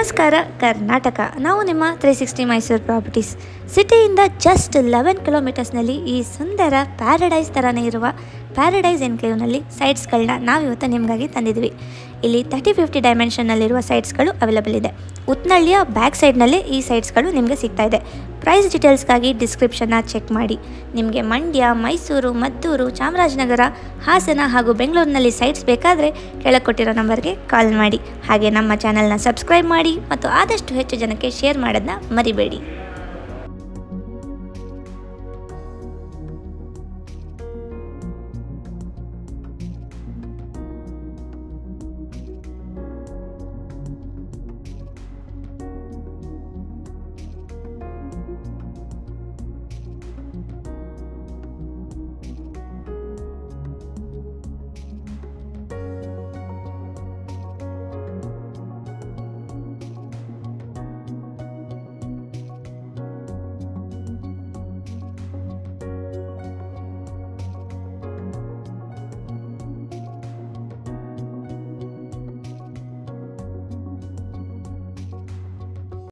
ನಮಸ್ಕಾರ ಕರ್ನಾಟಕ ನಾವು ನಿಮ್ಮ ತ್ರೀ ಸಿಕ್ಸ್ಟಿ ಮೈಸೂರು ಪ್ರಾಪರ್ಟೀಸ್ ಸಿಟಿಯಿಂದ ಜಸ್ಟ್ ಲೆವೆನ್ ಕಿಲೋಮೀಟರ್ಸ್ನಲ್ಲಿ ಈ ಸುಂದರ ಪ್ಯಾರಡೈಸ್ ಥರನೇ ಇರುವ ಪ್ಯಾರಡೈಸ್ ಎನ್ಕ್ಲೇವ್ನಲ್ಲಿ ಸೈಟ್ಸ್ಗಳನ್ನ ನಾವಿವತ್ತು ನಿಮಗಾಗಿ ತಂದಿದ್ವಿ ಇಲ್ಲಿ ತರ್ಟಿ ಫಿಫ್ಟಿ ಡೈಮೆನ್ಷನ್ನಲ್ಲಿರುವ ಸೈಟ್ಸ್ಗಳು ಅವೈಲಬಲ್ ಇದೆ ಉತ್ನಳ್ಳಿಯ ಬ್ಯಾಕ್ ಸೈಡ್ನಲ್ಲೇ ಈ ಸೈಟ್ಸ್ಗಳು ನಿಮಗೆ ಸಿಗ್ತಾ ಇದೆ ಪ್ರೈಸ್ ಡೀಟೇಲ್ಸ್ಗಾಗಿ ಡಿಸ್ಕ್ರಿಪ್ಷನ್ನ ಚೆಕ್ ಮಾಡಿ ನಿಮಗೆ ಮಂಡ್ಯ ಮೈಸೂರು ಮದ್ದೂರು ಚಾಮರಾಜನಗರ ಹಾಸನ ಹಾಗೂ ಬೆಂಗಳೂರಿನಲ್ಲಿ ಸೈಟ್ಸ್ ಬೇಕಾದರೆ ಕೆಳಕೊಟ್ಟಿರೋ ನಂಬರ್ಗೆ ಕಾಲ್ ಮಾಡಿ ಹಾಗೆ ನಮ್ಮ ಚಾನಲ್ನ ಸಬ್ಸ್ಕ್ರೈಬ್ ಮಾಡಿ ಮತ್ತು ಆದಷ್ಟು ಹೆಚ್ಚು ಜನಕ್ಕೆ ಶೇರ್ ಮಾಡೋದನ್ನ ಮರಿಬೇಡಿ